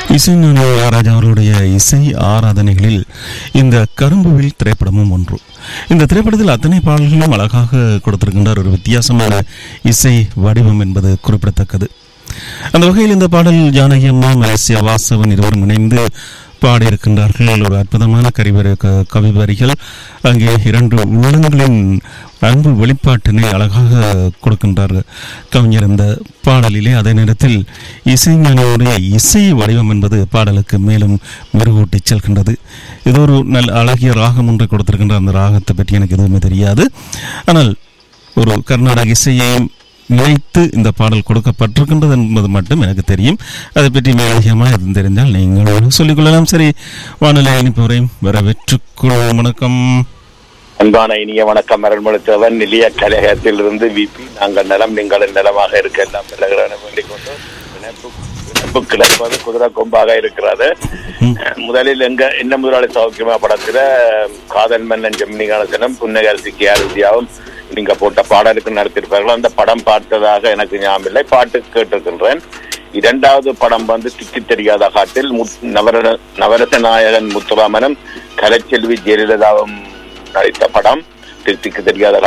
இசை ராஜா அவர்களுடைய இசை ஆராதனைகளில் இந்த கரும்புவில் திரைப்படமும் ஒன்று இந்த திரைப்படத்தில் அத்தனை பாடல்களும் அழகாக கொடுத்திருக்கின்றார் ஒரு வித்தியாசமான இசை வடிவம் என்பது குறிப்பிடத்தக்கது அந்த வகையில் இந்த பாடல் ஜானகி அம்மா மலேசியா வாசவன் இருவரும் இணைந்து பாடியிருக்கின்றார்கள் ஒரு அற்புதமான கரிவரி க- கவி வரிகள் அங்கே இரண்டு உள்ளங்களின் அன்பு வெளிப்பாட்டினை அழகாக கொடுக்கின்றார் கவிஞர் இந்த பாடலிலே அதே நேரத்தில் இசைஞானியுடைய இசை வடிவம் என்பது பாடலுக்கு மேலும் மெருகூட்டிச் செல்கின்றது இது ஒரு நல்ல அழகிய ராகம் ஒன்றை கொடுத்திருக்கின்ற அந்த ராகத்தை பற்றி எனக்கு எதுவுமே தெரியாது ஆனால் ஒரு கர்நாடக இசையையும் இணைத்து இந்த பாடல் கொடுக்கப்பட்டிருக்கின்றது என்பது மட்டும் எனக்கு தெரியும் அதை பற்றி மேலதிகமாக எதுவும் தெரிந்தால் நீங்கள் சொல்லிக்கொள்ளலாம் சரி வானிலை அனுப்புவரையும் வரவேற்றுக்கொள்வோம் வணக்கம் அன்பான இனிய வணக்கம் அரண்மொழித்தவன் நிலைய கழகத்திலிருந்து விபி நாங்கள் நலம் நீங்கள் நலமாக இருக்க எல்லாம் விலகிறன வேண்டிக் கொண்டு இணைப்பு இணைப்பு கிடைப்பது குதிரை கொம்பாக இருக்கிறது முதலில் எங்க என்ன முதலாளி சௌக்கியமா படத்துல காதல் மன்னன் ஜெமினி கணேசனும் புன்னகரசி கேரசியாவும் நீங்க போட்ட பாடலுக்கு நடத்திருப்பார்கள் அந்த படம் பார்த்ததாக எனக்கு ஞாபகம் இல்லை பாட்டு கேட்டிருக்கின்றேன் இரண்டாவது படம் வந்து திக்கு தெரியாத காட்டில் முத்- நவர நவரச நாயகன் முத்துராமனும் கலைச்செல்வி ஜெயலலிதாவும் நடித்த படம் திக்கு தெரியாத